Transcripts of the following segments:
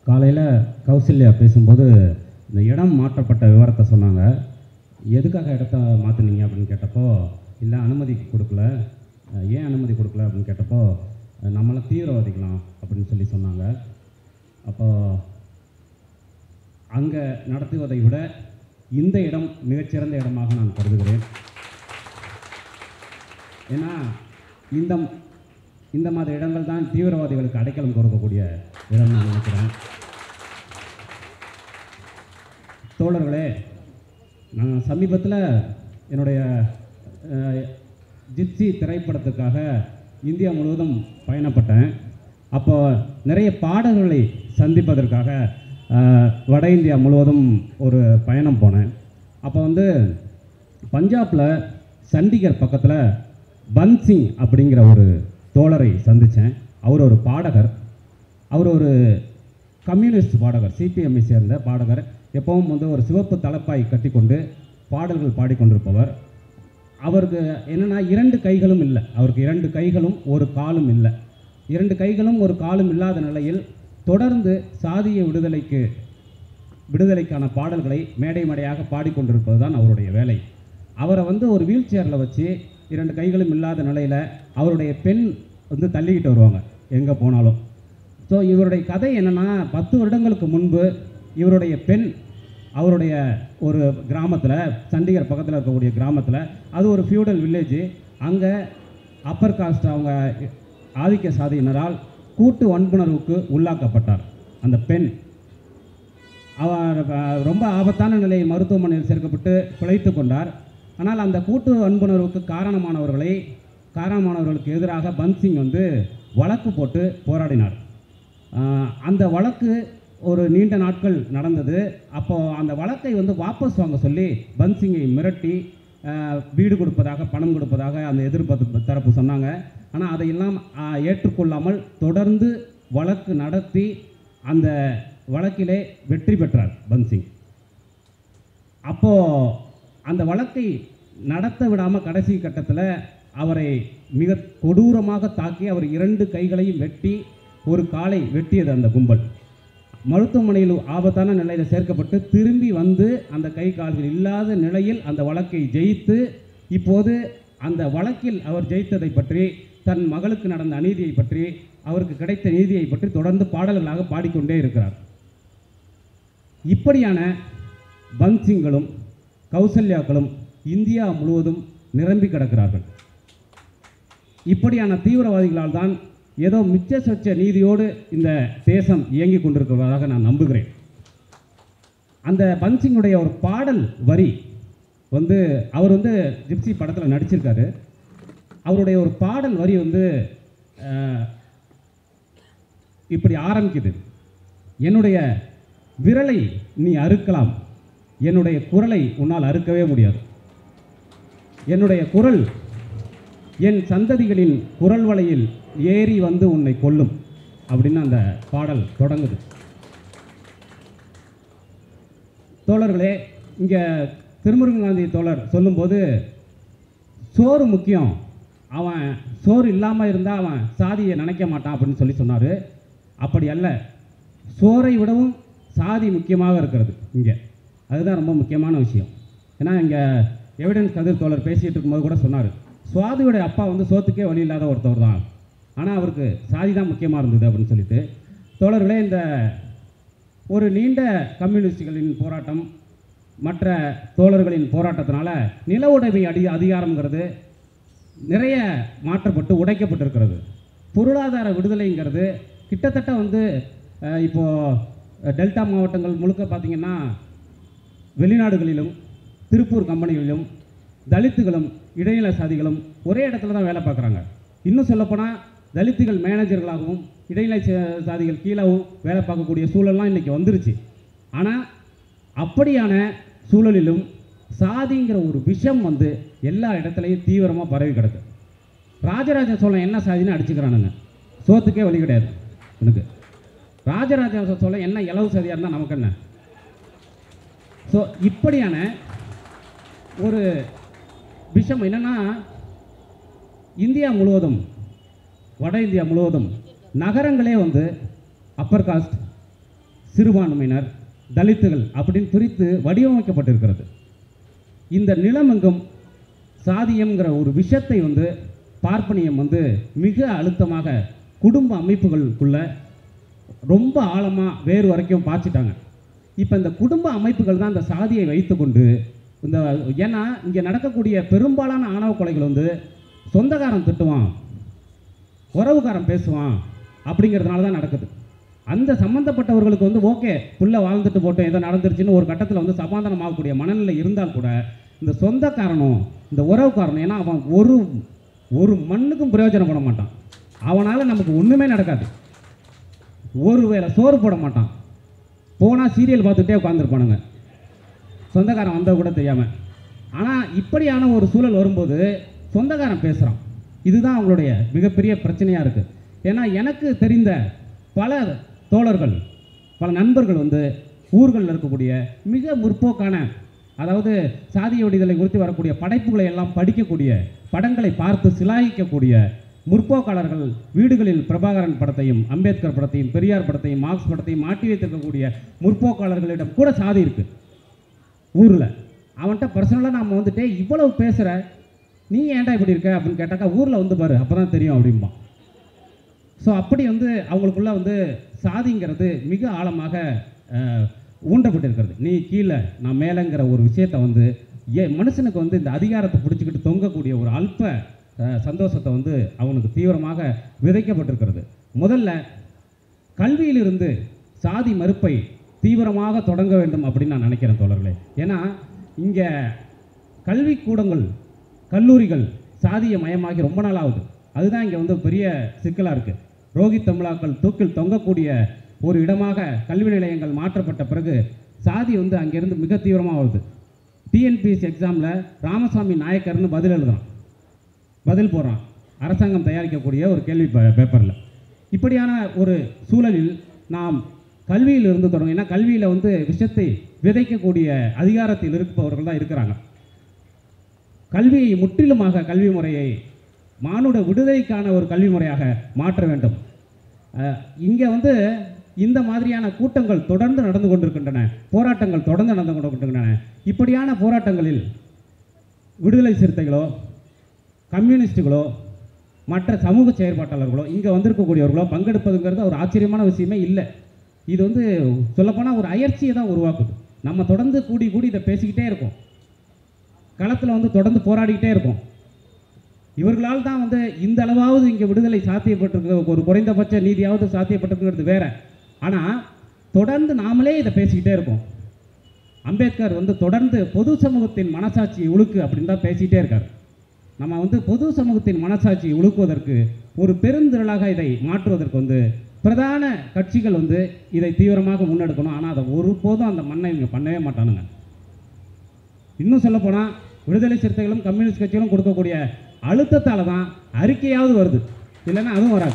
காலையில் கௌசல்யா பேசும்போது இந்த இடம் மாற்றப்பட்ட விவரத்தை சொன்னாங்க எதுக்காக இடத்த மாற்றுனீங்க அப்படின்னு கேட்டப்போ இல்லை அனுமதி கொடுக்கல அஹ் ஏன் அனுமதி கொடுக்கல அப்படின்னு கேட்டப்போ அஹ் நம்மளை தீவிரவாதிக்கலாம் அப்படின்னு சொல்லி சொன்னாங்க அப்போ அங்கே நடத்துவதை விட இந்த இடம் மிகச்சிறந்த இடமாக நான் கருதுகிறேன் ஏன்னா இந்த இந்த மாதிரி இடங்கள் தான் தீவிரவாதிகளுக்கு அடைக்கலம் கொடுக்கக்கூடிய இடம் நான் நினைக்கிறேன் தோழர்களே நான் சமீபத்தில் என்னுடைய அஹ், ஜிப்சி திரைப்படத்துக்காக இந்தியா முழுவதும் பயணப்பட்டேன் அப்போ நிறைய பாடல்களை சந்திப்பதற்காக அஹ், வட இந்தியா முழுவதும் ஒரு பயணம் போனேன் அப்போ வந்து பஞ்சாபில் சண்டிகர் பக்கத்தில் பன்சிங் அப்படிங்கிற ஒரு தோழரை சந்தித்தேன் அவர் ஒரு பாடகர் அவர் ஒரு கம்யூனிஸ்ட் பாடகர் சிபிஎம்ஐ சேர்ந்த பாடகர் எப்பவும் வந்து ஒரு சிவப்பு தலப்பாய் கட்டிக்கொண்டு பாடல்கள் பாடிக்கொண்டிருப்பவர் அவருக்கு என்னன்னா இரண்டு கைகளும் இல்லை அவருக்கு இரண்டு கைகளும் ஒரு காலும் இல்லை இரண்டு கைகளும் ஒரு காலும் இல்லாத நிலையில் தொடர்ந்து சாதிய விடுதலைக்கு விடுதலைக்கான பாடல்களை மேடை மேடையாக பாடிக்கொண்டிருப்பது தான் அவருடைய வேலை அவரை வந்து ஒரு வீல் சேரில் வச்சு இரண்டு கைகளும் இல்லாத நிலையில் அவருடைய பெண் வந்து தள்ளிக்கிட்டு வருவாங்க எங்கே போனாலும் ஸோ இவருடைய கதை என்னென்னா பத்து வருடங்களுக்கு முன்பு இவருடைய பெண் அவருடைய ஒரு கிராமத்தில் சண்டிகர் பக்கத்தில் இருக்கக்கூடிய கிராமத்தில் அது ஒரு ஃபியூடல் வில்லேஜ் அங்கே அப்பர் காஸ்ட் அவங்க ஆதிக்க சாதியினரால் கூட்டு வன்புணர்வுக்கு உள்ளாக்கப்பட்டார் அந்த பெண் அவர் அஹ், ரொம்ப ஆபத்தான நிலையில் மருத்துவமனையில் சேர்க்கப்பட்டு பிழைத்து கொண்டார் ஆனால் அந்த கூட்டு வன்புணர்வுக்கு காரணமானவர்களை காரணமானவர்களுக்கு எதிராக பன்சிங் வந்து வழக்கு போட்டு போராடினார் அஹ், அந்த வழக்கு ஒரு நீண்ட நாட்கள் நடந்தது அப்போ அந்த வழக்கை வந்து வாபஸ் வாங்க சொல்லி பன்சிங்கை மிரட்டி அஹ், வீடு கொடுப்பதாக பணம் கொடுப்பதாக அந்த எதிர்ப்பு தரப்பு சொன்னாங்க ஆனால் அதையெல்லாம் அஹ், ஏற்றுக்கொள்ளாமல் தொடர்ந்து வழக்கு நடத்தி அந்த வழக்கிலே வெற்றி பெற்றார் பன்சிங் அப்போ அந்த வழக்கை நடத்த விடாமல் கடைசி கட்டத்தில் அவரை மிக கொடூரமாக தாக்கி அவர் இரண்டு கைகளையும் வெட்டி ஒரு காலை வெட்டியது அந்த கும்பல் மருத்துவமனையில் ஆபத்தான நிலையில் சேர்க்கப்பட்டு திரும்பி வந்து அந்த கை கால்கள் இல்லாத நிலையில் அந்த வழக்கை ஜெயித்து இப்போது அந்த வழக்கில் அவர் ஜெயித்ததை பற்றி தன் மகளுக்கு நடந்த அநீதியை பற்றி அவருக்கு கிடைத்த நீதியை பற்றி தொடர்ந்து பாடல்களாக பாடிக்கொண்டே இருக்கிறார் இப்படியான பன்சிங்களும் கௌசல்யாக்களும் இந்தியா முழுவதும் நிரம்பி கிடக்கிறார்கள் இப்படியான தீவிரவாதிகளால் தான் ஏதோ மிச்ச சொச்ச நீதியோடு இந்த தேசம் இயங்கிக் கொண்டிருக்கிறதாக நான் நம்புகிறேன் அந்த பன்சிங்குடைய ஒரு பாடல் வரி வந்து அவர் வந்து ஜிப்சி படத்தில் நடிச்சிருக்காரு அவருடைய ஒரு பாடல் வரி வந்து அஹ், இப்படி ஆரம்பிக்குது என்னுடைய விரலை நீ அறுக்கலாம் என்னுடைய குரலை உன்னால் அறுக்கவே முடியாது என்னுடைய குரல் என் சந்ததிகளின் குரல் வலையில் ஏறி வந்து உன்னை கொல்லும் அப்படின்னு அந்த பாடல் தொடங்குது தோழர்களே இங்கே திருமுருகன் காந்தி தோழர் சொல்லும்போது சோறு முக்கியம் அவன் சோறு இல்லாமல் இருந்தால் அவன் சாதியை நினைக்க மாட்டான் அப்படின்னு சொல்லி சொன்னார் அப்படி அல்ல சோறை விடவும் சாதி முக்கியமாக இருக்கிறது இங்கே அதுதான் ரொம்ப முக்கியமான விஷயம் ஏன்னா இங்கே எவிடன்ஸ் கதிர் தோழர் பேசிகிட்டு இருக்கும்போது கூட சொன்னார் சுவாதியோடைய அப்பா வந்து சோத்துக்கே வழி இல்லாத ஒருத்தவர் தான் ஆனால் அவருக்கு சாதி தான் முக்கியமாக இருந்தது அப்படின்னு சொல்லிட்டு தோழர்களே இந்த ஒரு நீண்ட கம்யூனிஸ்டுகளின் போராட்டம் மற்ற தோழர்களின் போராட்டத்தினால நில உடைமை அடி அதிகாரம்ங்கிறது நிறைய மாற்றப்பட்டு உடைக்கப்பட்டிருக்கிறது பொருளாதார விடுதலைங்கிறது கிட்டத்தட்ட வந்து அஹ், இப்போ அஹ், டெல்டா மாவட்டங்கள் முழுக்க பார்த்தீங்கன்னா வெளிநாடுகளிலும் திருப்பூர் கம்பெனிகளிலும் தலித்துகளும் இடைநில சாதிகளும் ஒரே இடத்துல தான் வேலை பார்க்குறாங்க இன்னும் சொல்லப்போனால் தலித்துகள் மேனேஜர்களாகவும் இடைநிலை சா- சாதிகள் கீழவும் வேலை பார்க்கக்கூடிய சூழல்லாம் இன்றைக்கி வந்துருச்சு ஆனால் அப்படியான சூழலிலும் சாதிங்கிற ஒரு விஷம் வந்து எல்லா இடத்துலையும் தீவிரமாக பரவி கிடக்கு ராஜராஜ சோழன் என்ன சாதின்னு அடிச்சுக்கிறானுங்க சோத்துக்கே வழி கிடையாது எனக்கு ராஜராஜ சோழன் என்ன இலவு சாதியாக இருந்தால் நமக்கு என்ன ஸோ இப்படியான ஒரு விஷயம் என்னன்னா இந்தியா முழுவதும் வட இந்தியா முழுவதும் நகரங்களே வந்து அப்பர் காஸ்ட் சிறுபான்மையினர் தலித்துகள் அப்படின்னு பிரித்து வடிவமைக்கப்பட்டிருக்கிறது இந்த நிலமெங்கும் சாதியம்ங்கிற ஒரு விஷயத்தை வந்து பார்ப்பனியம் வந்து மிக அழுத்தமாக குடும்ப அமைப்புகளுக்குள்ள ரொம்ப ஆழமாக வேறு வரைக்கும் பாய்ச்சிட்டாங்க இப்போ இந்த குடும்ப அமைப்புகள் தான் இந்த சாதியை வைத்துக்கொண்டு இந்த ஏன்னா இங்கே நடக்கக்கூடிய பெரும்பாலான ஆணவ கொலைகள் வந்து சொந்தக்காரன் திட்டுவான் உறவுக்காரன் பேசுவான் அப்படிங்கிறதுனால தான் நடக்குது அந்த சம்மந்தப்பட்டவர்களுக்கு வந்து ஓகே புள்ள வாழ்ந்துட்டு போட்டோம் ஏதோ நடந்துருச்சுன்னு ஒரு கட்டத்தில் வந்து சமாதானம் ஆகக்கூடிய மனநிலை இருந்தால் கூட இந்த சொந்தக்காரனும் இந்த உறவுக்காரனும் ஏன்னா அவன் ஒரு ஒரு மண்ணுக்கும் பிரயோஜனப்பட மாட்டான் அவனால் நமக்கு ஒன்றுமே நடக்காது ஒரு வேளை சோறு போட மாட்டான் போனால் சீரியல் பார்த்துட்டே உட்காந்துருப்பானுங்க சொந்தக்காரன் வந்தால் கூட தெரியாமல் ஆனால் இப்படியான ஒரு சூழல் வரும்போது சொந்தக்காரன் பேசுகிறான் இதுதான் அவங்களுடைய மிகப்பெரிய பிரச்சனையாக இருக்குது ஏன்னா எனக்கு தெரிந்த பல தோழர்கள் பல நண்பர்கள் வந்து ஊர்களில் இருக்கக்கூடிய மிக முற்போக்கான அதாவது சாதிய விடுதலை குறித்து வரக்கூடிய படைப்புகளை எல்லாம் படிக்கக்கூடிய படங்களை பார்த்து சிலாயிக்கக்கூடிய முற்போக்காளர்கள் வீடுகளில் பிரபாகரன் படத்தையும் அம்பேத்கர் படத்தையும் பெரியார் படத்தையும் மார்க்ஸ் படத்தையும் மாட்டி வைத்திருக்கக்கூடிய முற்போக்காளர்களிடம் கூட சாதி இருக்குது ஊரில் அவன்கிட்ட பர்சனலாக நம்ம வந்துட்டு இவ்வளவு பேசுகிற நீ ஏன்டா இப்படி இருக்க அப்படின்னு கேட்டாக்கா ஊரில் வந்து பாரு அப்போ தான் தெரியும் அப்படிம்பான் ஸோ அப்படி வந்து அவங்களுக்குள்ள வந்து சாதிங்கிறது மிக ஆழமாக அஹ், ஊண்டப்பட்டிருக்கிறது நீ கீழே நான் மேலேங்கிற ஒரு விஷயத்தை வந்து ஏ மனுஷனுக்கு வந்து இந்த அதிகாரத்தை பிடிச்சிக்கிட்டு தொங்கக்கூடிய ஒரு அல்ப அஹ், சந்தோஷத்தை வந்து அவனுக்கு தீவிரமாக விதைக்கப்பட்டிருக்கிறது முதல்ல கல்வியிலிருந்து சாதி மறுப்பை தீவிரமாக தொடங்க வேண்டும் அப்படின்னு நான் நினைக்கிறேன் தோழர்களே ஏன்னா இங்கே கல்விக்கூடங்கள் கல்லூரிகள் சாதிய மயமாகி ரொம்ப நாள் ஆகுது அதுதான் இங்கே வந்து பெரிய சிக்கலாக இருக்குது ரோஹித் தமிழாக்கள் தூக்கில் தொங்கக்கூடிய ஒரு இடமாக கல்வி நிலையங்கள் மாற்றப்பட்ட பிறகு சாதி வந்து அங்கேருந்து மிக தீவிரமாக வருது டிஎன்பிஎஸ்சி எக்ஸாமில் ராமசாமி நாயக்கர்னு பதில் எழுதுறான் பதில் போடுறான் அரசாங்கம் தயாரிக்கக்கூடிய ஒரு கேள்வி பேப்பரில் இப்படியான ஒரு சூழலில் நாம் கல்வியில் இருந்து தொடங்கும் ஏன்னா கல்வியில் வந்து விஷயத்தை விதைக்கக்கூடிய அதிகாரத்தில் இருப்பவர்கள் தான் இருக்கிறாங்க கல்வியை முற்றிலுமாக கல்வி முறையை மானுட விடுதலைக்கான ஒரு கல்வி முறையாக மாற்ற வேண்டும் இங்கே வந்து இந்த மாதிரியான கூட்டங்கள் தொடர்ந்து நடந்து கொண்டிருக்கின்றன போராட்டங்கள் தொடர்ந்து நடந்து கொண்டிருக்கின்றன இப்படியான போராட்டங்களில் விடுதலை சிறுத்தைகளோ கம்யூனிஸ்டுகளோ மற்ற சமூக செயற்பாட்டாளர்களோ இங்கே வந்திருக்கக்கூடியவர்களோ பங்கெடுப்பதுங்கிறது ஒரு ஆச்சரியமான விஷயமே இல்லை இது வந்து சொல்லப்போனால் ஒரு அயற்சியை தான் உருவாக்குது நம்ம தொடர்ந்து கூடி கூடி இதை பேசிக்கிட்டே இருக்கோம் களத்தில் வந்து தொடர்ந்து போராடிக்கிட்டே இருக்கோம் இவர்களால் தான் வந்து இந்த அளவாவது இங்கே விடுதலை சாத்தியப்பட்டிருக்கு ஒரு குறைந்தபட்ச நீதியாவது சாத்தியப்பட்டிருக்கிறது வேற ஆனால் தொடர்ந்து நாமளே இதை பேசிக்கிட்டே இருக்கோம் அம்பேத்கர் வந்து தொடர்ந்து பொது சமூகத்தின் மனசாட்சியை உழுக்கு அப்படின்னு தான் பேசிக்கிட்டே இருக்கார் நம்ம வந்து பொது சமூகத்தின் மனசாட்சியை உழுக்குவதற்கு ஒரு பெருந்திரளாக இதை மாற்றுவதற்கு வந்து பிரதான கட்சிகள் வந்து இதை தீவிரமாக முன்னெடுக்கணும் ஆனால் அதை ஒருபோதும் அந்த மண்ணை இவங்க பண்ணவே மாட்டானுங்க இன்னும் சொல்லப்போனால் விடுதலை சிறுத்தைகளும் கம்யூனிஸ்ட் கட்சிகளும் கொடுக்கக்கூடிய அழுத்தத்தால் தான் அறிக்கையாவது வருது இல்லைன்னா அதுவும் வராது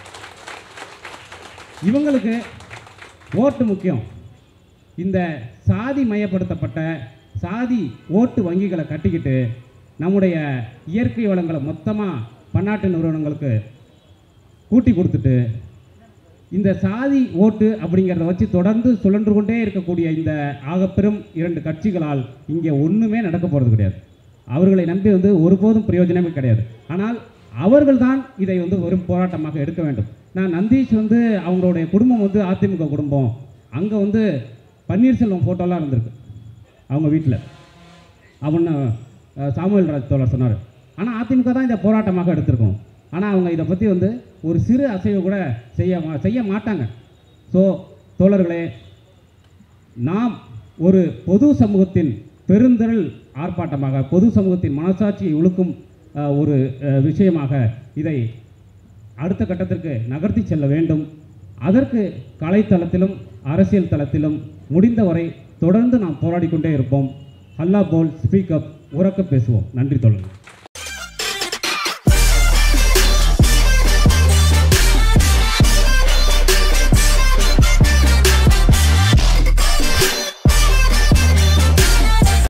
இவங்களுக்கு ஓட்டு முக்கியம் இந்த சாதி மயப்படுத்தப்பட்ட சாதி ஓட்டு வங்கிகளை கட்டிக்கிட்டு நம்முடைய இயற்கை வளங்களை மொத்தமாக பன்னாட்டு நிறுவனங்களுக்கு கூட்டி கொடுத்துட்டு இந்த சாதி ஓட்டு அப்படிங்கிறத வச்சு தொடர்ந்து சுழன்று கொண்டே இருக்கக்கூடிய இந்த ஆகப்பெரும் இரண்டு கட்சிகளால் இங்கே ஒன்றுமே நடக்க போகிறது கிடையாது அவர்களை நம்பி வந்து ஒருபோதும் பிரயோஜனமே கிடையாது ஆனால் அவர்கள்தான் இதை வந்து ஒரு போராட்டமாக எடுக்க வேண்டும் நான் நந்தீஷ் வந்து அவங்களுடைய குடும்பம் வந்து அதிமுக குடும்பம் அங்கே வந்து பன்னீர்செல்வம் ஃபோட்டோலாம் இருந்திருக்கு அவங்க வீட்டில் அவன் அஹ், சாமுவேல் ராஜ் தோழர் சொன்னார் ஆனால் அதிமுக தான் இதை போராட்டமாக எடுத்திருக்கணும் ஆனால் அவங்க இதை பற்றி வந்து ஒரு சிறு அசைவு கூட செய்ய மா- செய்ய மாட்டாங்க ஸோ தோழர்களே நாம் ஒரு பொது சமூகத்தின் பெருந்திரள் ஆர்ப்பாட்டமாக பொது சமூகத்தின் மனசாட்சியை உழுக்கும் அஹ், ஒரு அஹ், விஷயமாக இதை அடுத்த கட்டத்திற்கு நகர்த்தி செல்ல வேண்டும் அதற்கு கலைத்தளத்திலும் அரசியல் தளத்திலும் முடிந்தவரை தொடர்ந்து நாம் போராடிக் கொண்டே இருப்போம் அல்லா போல் ஸ்பீக் அப் உறக்க பேசுவோம் நன்றி தோழர்கள்